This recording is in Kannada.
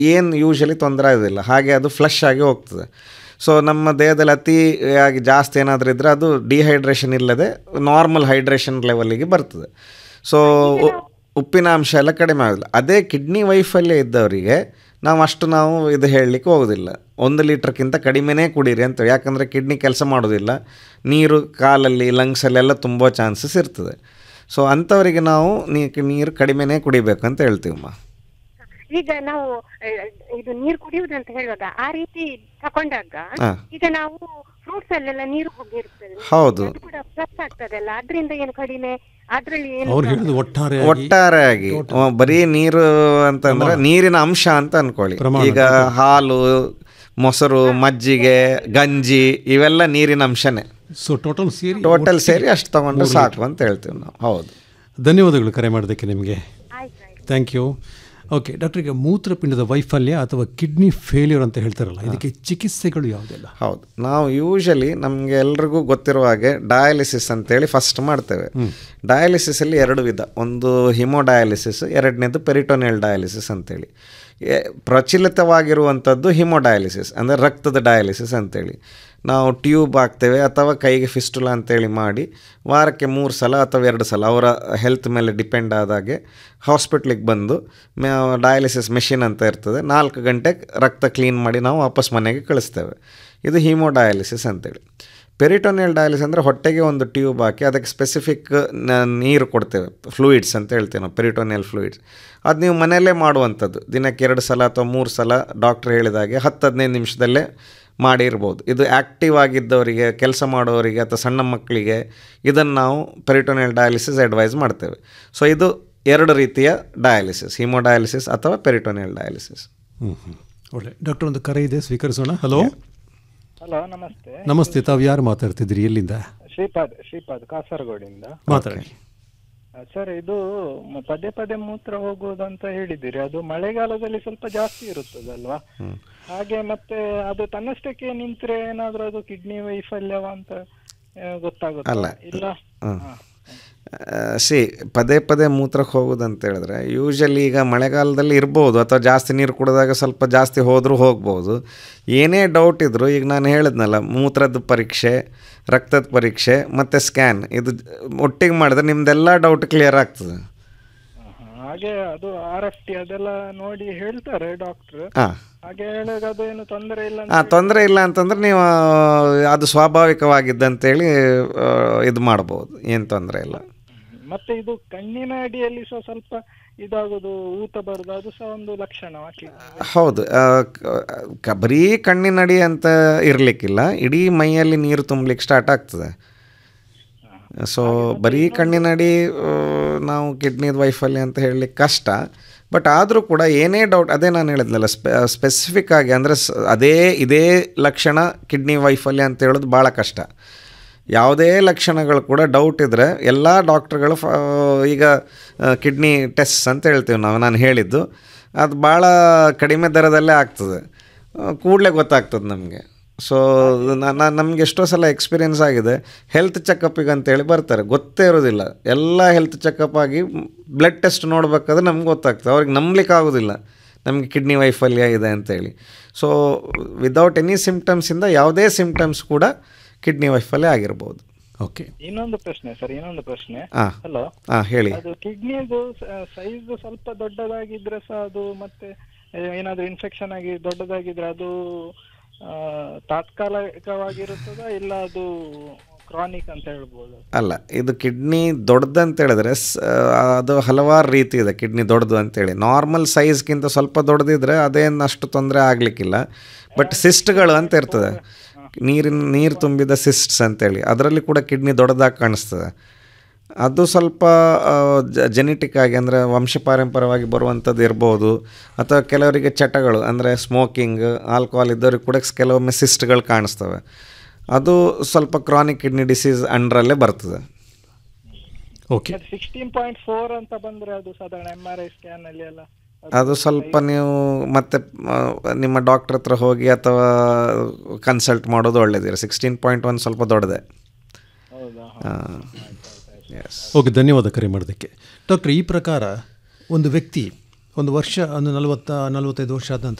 ಏನು ಯೂಶಲಿ ತೊಂದರೆ ಆಗೋದಿಲ್ಲ ಹಾಗೆ ಅದು ಫ್ಲಶ್ ಆಗಿ ಹೋಗ್ತದೆ ಸೊ ನಮ್ಮ ದೇಹದಲ್ಲಿ ಅತಿಯಾಗಿ ಜಾಸ್ತಿ ಏನಾದರೂ ಇದ್ದರೆ ಅದು ಡಿಹೈಡ್ರೇಷನ್ ಇಲ್ಲದೆ ನಾರ್ಮಲ್ ಹೈಡ್ರೇಷನ್ ಲೆವೆಲಿಗೆ ಬರ್ತದೆ ಸೊ ಉಪ್ಪಿನ ಅಂಶ ಎಲ್ಲ ಕಡಿಮೆ ಆಗೋದಿಲ್ಲ ಅದೇ ಕಿಡ್ನಿ ವೈಫಲ್ಯ ಇದ್ದವರಿಗೆ ನಾವು ಅಷ್ಟು ನಾವು ಇದು ಹೇಳಲಿಕ್ಕೆ ಹೋಗೋದಿಲ್ಲ ಒಂದು ಲೀಟ್ರ್ಕ್ಕಿಂತ ಕಡಿಮೆನೇ ಕುಡೀರಿ ಅಂತ ಯಾಕಂದರೆ ಕಿಡ್ನಿ ಕೆಲಸ ಮಾಡೋದಿಲ್ಲ ನೀರು ಕಾಲಲ್ಲಿ ಲಂಗ್ಸಲ್ಲೆಲ್ಲ ತುಂಬೋ ಚಾನ್ಸಸ್ ಇರ್ತದೆ ಸೊ ಅಂಥವರಿಗೆ ನಾವು ನೀ- ನೀರು ಕಡಿಮೆನೇ ಕುಡಿಬೇಕು ಅಂತ ಹೇಳ್ತೀವಮ್ಮ ಈಗ ನಾವು ಆ, ಇದು ನೀರು ಕುಡಿಯುವುದಂತ ಹೇಳುವಾಗ ಆ ರೀತಿ ತಕೊಂಡಾಗ ಹಾ. ಈಗ ನಾವು ಫ್ರೂಟ್ಸ್ ಅಲ್ಲೆಲ್ಲ ನೀರು ಹೋಗಿರ್ತದೆ ಹೌದು ಅದು ಕೂಡ ಪ್ಲಸ್ ಆಗ್ತದಲ್ಲ ಅದರಿಂದ ಏನು ಕಡಿಮೆ ಅದ್ರಲ್ಲಿ ಏನು ಅವ್ರು ಹೇಳಿದ ಒಟ್ಟಾರೆ ಒಟ್ಟಾರೆಯಾಗಿ ಅಹ್, ಬರೀ ನೀರು ಅಂತಂದ್ರೆ ನೀರಿನ ಅಂಶ ಅಂತ ಅನ್ಕೊಳ್ಳಿ ಈಗ ಹಾಲು ಮೊಸರು ಮಜ್ಜಿಗೆ ಗಂಜಿ ಇವೆಲ್ಲ ನೀರಿನ ಅಂಶನೇ ಸೊ ಟೋಟಲ್ ಸೇರಿ ಟೋಟಲ್ ಸೇರಿ ಅಷ್ಟು ತಗೊಂಡ್ರೆ ಸಾಕು ಅಂತ ಹೇಳ್ತೀವಿ ನಾವು ಹೌದು ಧನ್ಯವಾದಗಳು ಕರೆ ಮಾಡೋದಕ್ಕೆ ನಿಮಗೆ ಆಯ್ತು ಆಯ್ತು ಥ್ಯಾಂಕ್ ಯು ಓಕೆ ಡಾಕ್ಟರ್ ಈಗ ಮೂತ್ರಪಿಂಡದ ವೈಫಲ್ಯ ಅಥವಾ ಕಿಡ್ನಿ ಫೇಲ್ಯೂರ್ ಅಂತ ಹೇಳ್ತಾರಲ್ಲ ಇದಕ್ಕೆ ಚಿಕಿತ್ಸೆಗಳು ಯಾವುದೆಲ್ಲ ಹೌದು ನಾವು ಯೂಶಲಿ ನಮಗೆ ಎಲ್ರಿಗೂ ಗೊತ್ತಿರುವ ಹಾಗೆ ಡಯಾಲಿಸಿಸ್ ಅಂತೇಳಿ ಫಸ್ಟ್ ಮಾಡ್ತೇವೆ ಡಯಾಲಿಸಿಸಲ್ಲಿ ಎರಡು ವಿಧ ಒಂದು ಹಿಮೋಡಯಾಲಿಸಿಸ್ ಎರಡನೇದು ಪೆರಿಟೋನಿಯಲ್ ಡಯಾಲಿಸಿಸ್ ಅಂತೇಳಿ ಎ- ಪ್ರಚಲಿತವಾಗಿರುವಂಥದ್ದು ಹಿಮೋಡಯಾಲಿಸಿಸ್ ಅಂದರೆ ರಕ್ತದ ಡಯಾಲಿಸಿಸ್ ಅಂತೇಳಿ ನಾವು ಟ್ಯೂಬ್ ಹಾಕ್ತೇವೆ ಅಥವಾ ಕೈಗೆ ಫಿಸ್ಟುಲಾ ಅಂತೇಳಿ ಮಾಡಿ ವಾರಕ್ಕೆ ಮೂರು ಸಲ ಅಥವಾ ಎರಡು ಸಲ ಅವರ ಹೆಲ್ತ್ ಮೇಲೆ ಡಿಪೆಂಡ್ ಆದಾಗೆ ಹಾಸ್ಪಿಟ್ಲಿಗೆ ಬಂದು ಡಯಾಲಿಸಿಸ್ ಮೆಷಿನ್ ಅಂತ ಇರ್ತದೆ ನಾಲ್ಕು ಗಂಟೆ ರಕ್ತ ಕ್ಲೀನ್ ಮಾಡಿ ನಾವು ವಾಪಸ್ ಮನೆಗೆ ಕಳಿಸ್ತೇವೆ ಇದು ಹಿಮೋಡಯಾಲಿಸಿಸ್ ಅಂತೇಳಿ ಪೆರಿಟೋನಿಯಲ್ ಡಯಾಲಿಸಿಸ್ ಅಂದರೆ ಹೊಟ್ಟೆಗೆ ಒಂದು ಟ್ಯೂಬ್ ಹಾಕಿ ಅದಕ್ಕೆ ಸ್ಪೆಸಿಫಿಕ್ ನೀರು ಕೊಡ್ತೇವೆ ಫ್ಲೂಯಿಡ್ಸ್ ಅಂತ ಹೇಳ್ತೇವೆ ನಾವು ಪೆರಿಟೋನಿಯಲ್ ಫ್ಲೂಯಿಡ್ಸ್ ಅದು ನೀವು ಮನೆಯಲ್ಲೇ ಮಾಡುವಂಥದ್ದು ದಿನಕ್ಕೆ ಎರಡು ಸಲ ಅಥವಾ ಮೂರು ಸಲ ಡಾಕ್ಟ್ರ್ ಹೇಳಿದಾಗೆ ಹತ್ತು ಹದಿನೈದು ನಿಮಿಷದಲ್ಲೇ ಮಾಡಿರ್ಬೋದು ಇದು ಆ್ಯಕ್ಟಿವ್ ಆಗಿದ್ದವರಿಗೆ ಕೆಲಸ ಮಾಡೋರಿಗೆ ಅಥವಾ ಸಣ್ಣ ಮಕ್ಕಳಿಗೆ ಇದನ್ನು ನಾವು ಪೆರಿಟೋನಿಯಲ್ ಡಯಾಲಿಸಿಸ್ ಅಡ್ವೈಸ್ ಮಾಡ್ತೇವೆ ಸೊ ಇದು ಎರಡು ರೀತಿಯ ಡಯಾಲಿಸಿಸ್ ಹಿಮೋಡಯಾಲಿಸಿಸ್ ಅಥವಾ ಪೆರಿಟೋನಿಯಲ್ ಡಯಾಲಿಸಿಸ್ ಹ್ಞೂ ಹ್ಞೂ ಒಳ್ಳೆ ಡಾಕ್ಟರ್ ಒಂದು ಕರೆ ಇದೆ ಸ್ವೀಕರಿಸೋಣ ಹಲೋ ಹಲೋ ನಮಸ್ತೆ ನಮಸ್ತೆ ತಾವು ಯಾರು ಮಾತಾಡ್ತಿದ್ದೀರಿ ಎಲ್ಲಿಂದ ಶ್ರೀಪಾದ್ ಶ್ರೀಪಾದ್ ಕಾಸರಗೋಡಿಂದ ಮಾತಾಡಿ ಸರ್ ಇದು ಮ- ಪದೇ ಪದೇ ಮೂತ್ರ ಹೋಗುವುದು ಅಂತ ಹೇಳಿದ್ದೀರಿ ಅದು ಮಳೆಗಾಲದಲ್ಲಿ ಸ್ವಲ್ಪ ಜಾಸ್ತಿ ಇರುತ್ತದಲ್ವಾ ಹಾಗೆ ಮತ್ತೆ ಅದು ತನ್ನಷ್ಟಕ್ಕೆ ನಿಂತ್ರೆ ಏನಾದ್ರೂ ಅದು ಕಿಡ್ನಿ ವೈಫಲ್ಯವ ಅಂತ ಆ, ಗೊತ್ತಾಗುತ್ತಾ ಅಲ್ಲ. ಇಲ್ಲ ಹ್ಮ್. ಹಾ. ಸಿ ಪದೇ ಪದೇ ಮೂತ್ರಕ್ಕೆ ಹೋಗೋದು ಅಂತ ಹೇಳಿದ್ರೆ ಯೂಶಲಿ ಈಗ ಮಳೆಗಾಲದಲ್ಲಿ ಇರ್ಬೋದು ಅಥವಾ ಜಾಸ್ತಿ ನೀರು ಕುಡಿದಾಗ ಸ್ವಲ್ಪ ಜಾಸ್ತಿ ಹೋದರೂ ಹೋಗ್ಬೋದು ಏನೇ ಡೌಟ್ ಇದ್ದರೂ ಈಗ ನಾನು ಹೇಳಿದ್ನಲ್ಲ ಮೂತ್ರದ ಪರೀಕ್ಷೆ ರಕ್ತದ ಪರೀಕ್ಷೆ ಮತ್ತು ಸ್ಕ್ಯಾನ್ ಇದು ಒಟ್ಟಿಗೆ ಮಾಡಿದ್ರೆ ನಿಮ್ದೆಲ್ಲ ಡೌಟ್ ಕ್ಲಿಯರ್ ಆಗ್ತದೆ ಹಾ, ಹಾಗೆ ಅದು ಆರ್ ಎಫ್ ಟಿ ಅದೆಲ್ಲ ನೋಡಿ ಹೇಳ್ತಾರೆ ಡಾಕ್ಟರ್ ಹಾಂ ಹಾಗೆ ಹೇಳಿದಾಗ ಅದು ಏನು ತೊಂದರೆ ಇಲ್ಲ ಅಂತ ಹಾಂ ತೊಂದರೆ ಇಲ್ಲ ಅಂತಂದ್ರೆ ನೀವು ಆ, ಅದು ಸ್ವಾಭಾವಿಕವಾಗಿದ್ದಂತೇಳಿ ಆ, ಇದು ಮಾಡ್ಬೋದು ಏನು ತೊಂದರೆ ಇಲ್ಲ ಮತ್ತೆ ಇದು ಕಣ್ಣಿನ ಅಡಿಯಲ್ಲಿ ಸಹ ಸ್ವಲ್ಪ ಇದಾಗೋದು ಊತ ಬರುದು ಅದು ಸಹ ಒಂದು ಲಕ್ಷಣ ಹೌದು ಆ, ಕ- ಕ- ಬರೀ ಕಣ್ಣಿನಡಿ ಅಂತ ಇರಲಿಕ್ಕಿಲ್ಲ ಇಡೀ ಮೈಯಲ್ಲಿ ನೀರು ತುಂಬಲಿಕ್ಕೆ ಸ್ಟಾರ್ಟ್ ಆಗ್ತದೆ ಸೊ ಬರೀ ಕಣ್ಣಿನಡಿ ಆ, ನಾವು ಕಿಡ್ನಿದ ವೈಫಲ್ಯ ಅಂತ ಹೇಳಲಿಕ್ಕೆ ಕಷ್ಟ ಬಟ್ ಆದರೂ ಕೂಡ ಏನೇ ಡೌಟ್ ಅದೇ ನಾನು ಹೇಳಿದ್ನಲ್ಲ ಸ್ಪೆ ಸ್ಪೆಸಿಫಿಕ್ ಆಗಿ ಅಂದರೆ ಸ್ ಅದೇ ಇದೇ ಲಕ್ಷಣ ಕಿಡ್ನಿ ವೈಫಲ್ಯ ಅಂತ ಹೇಳೋದು ಭಾಳ ಕಷ್ಟ ಯಾವುದೇ ಲಕ್ಷಣಗಳು ಕೂಡ ಡೌಟ್ ಇದ್ದರೆ ಎಲ್ಲ ಡಾಕ್ಟ್ರುಗಳು ಫ ಈಗ ಕಿಡ್ನಿ ಟೆಸ್ಟ್ ಅಂತ ಹೇಳ್ತೀವಿ ನಾವು ನಾನು ಹೇಳಿದ್ದು ಅದು ಭಾಳ ಕಡಿಮೆ ದರದಲ್ಲೇ ಆಗ್ತದೆ ಕೂಡಲೇ ಗೊತ್ತಾಗ್ತದೆ ನಮಗೆ ಸೊ ನಾನು ನಮಗೆ ಎಷ್ಟೋ ಸಲ ಎಕ್ಸ್ಪೀರಿಯನ್ಸ್ ಆಗಿದೆ ಹೆಲ್ತ್ ಚೆಕಪ್ಪಿಗೆ ಅಂತೇಳಿ ಬರ್ತಾರೆ ಗೊತ್ತೇ ಇರೋದಿಲ್ಲ ಎಲ್ಲ ಹೆಲ್ತ್ ಚೆಕಪ್ ಆಗಿ ಬ್ಲಡ್ ಟೆಸ್ಟ್ ನೋಡಬೇಕಾದ್ರೆ ನಮ್ಗೆ ಗೊತ್ತಾಗ್ತದೆ ಅವ್ರಿಗೆ ನಂಬಲಿಕ್ಕೆ ಆಗೋದಿಲ್ಲ ನಮಗೆ ಕಿಡ್ನಿ ವೈಫಲ್ಯ ಇದೆ ಅಂತೇಳಿ ಸೊ ವಿದೌಟ್ ಎನಿ ಸಿಮ್ಟಮ್ಸಿಂದ ಯಾವುದೇ ಸಿಮ್ಟಮ್ಸ್ ಕೂಡ ಕಿಡ್ನಿ ವೈಫಲ್ಯ ಆಗಿರ್ಬೋದು ಓಕೆ ಇನ್ನೊಂದು ಪ್ರಶ್ನೆ ಸರ್ ಇನ್ನೊಂದು ಪ್ರಶ್ನೆ ಹಾಂ ಹಲೋ ಹಾಂ ಹೇಳಿ ಅದು ಕಿಡ್ನಿದು ಸೈಜ್ ಸ್ವಲ್ಪ ದೊಡ್ಡದಾಗಿದ್ರೆ ಸಹ ಅದು ಮತ್ತೆ ಆ, ಏನಾದ್ರೂ ಇನ್ಫೆಕ್ಷನ್ ಆಗಿ ದೊಡ್ಡದಾಗಿದ್ರೆ ಅದು ಆ, ತಾತ್ಕಾಲಿಕವಾಗಿರುತ್ತದಾ ಇಲ್ಲ ಅದು ಕ್ರಾನಿಕ್ ಅಂತ ಹೇಳ್ಬೋದು ಅಲ್ಲ ಇದು ಕಿಡ್ನಿ ದೊಡ್ಡದಂತ ಹೇಳಿದ್ರೆ ಸ್- ಅದು ಹಲವಾರು ರೀತಿ ಇದೆ ಕಿಡ್ನಿ ದೊಡ್ಡದು ಅಂತೇಳಿ ನಾರ್ಮಲ್ ಸೈಜ್ಗಿಂತ ಸ್ವಲ್ಪ ದೊಡ್ಡದಿದ್ರೆ ಅದೇನು ಅಷ್ಟು ತೊಂದರೆ ಆಗಲಿಕ್ಕಿಲ್ಲ ಬಟ್ ಸಿಸ್ಟ್ಗಳು ಅಂತ ಇರ್ತದೆ ನೀರಿನ ನೀರು ತುಂಬಿದ ಸಿಸ್ಟ್ಸ್ ಅಂತೇಳಿ ಅದರಲ್ಲಿ ಕೂಡ ಕಿಡ್ನಿ ದೊಡ್ಡದಾಗಿ ಕಾಣಿಸ್ತದೆ ಅದು ಸ್ವಲ್ಪ ಜೆನೆಟಿಕ್ ಆಗಿ ಅಂದರೆ ವಂಶಪಾರಂಪರ್ಯವಾಗಿ ಬರುವಂಥದ್ದು ಇರ್ಬೋದು ಅಥವಾ ಕೆಲವರಿಗೆ ಚಟಗಳು ಅಂದರೆ ಸ್ಮೋಕಿಂಗ್ ಆಲ್ಕೋಹಾಲ್ ಇದ್ದವ್ರಿಗೆ ಕೂಡ ಕೆಲವೊಮ್ಮೆ ಸಿಸ್ಟ್ಗಳು ಕಾಣಿಸ್ತವೆ ಅದು ಸ್ವಲ್ಪ ಕ್ರಾನಿಕ್ ಕಿಡ್ನಿ ಡಿಸೀಸ್ ಅಂಡ್ರಲ್ಲೇ ಬರ್ತದೆ ಓಕೆ ಸಿಕ್ಸ್ಟೀನ್ ಪಾಯಿಂಟ್ ಫೋರ್ ಅಂತ ಬಂದ್ರೆ ಅದು ಸಾಧಾರಣ ಎಂ ಆರ್ ಐ ಸ್ಕ್ಯಾನ್ ಅಲ್ಲಿ ಎಲ್ಲ ಅದು ಸ್ವಲ್ಪ ನೀವು ಮತ್ತೆ ಆ, ನಿಮ್ಮ ಡಾಕ್ಟ್ರ್ ಹತ್ರ ಹೋಗಿ ಅಥವಾ ಕನ್ಸಲ್ಟ್ ಮಾಡೋದು ಒಳ್ಳೇದಿರ ಸಿಕ್ಸ್ಟೀನ್ ಪಾಯಿಂಟ್ ಒನ್ ಸ್ವಲ್ಪ ದೊಡ್ಡದೆ ಹೌದಾ ಎಸ್ ಓಕೆ ಧನ್ಯವಾದ ಕರೆ ಮಾಡೋದಕ್ಕೆ ಡಾಕ್ಟರ್ ಈ ಪ್ರಕಾರ ಒಂದು ವ್ಯಕ್ತಿ ಒಂದು ವರ್ಷ ಒಂದು ನಲವತ್ತ ನಲವತ್ತೈದು ವರ್ಷ ಆದ ನಂತರ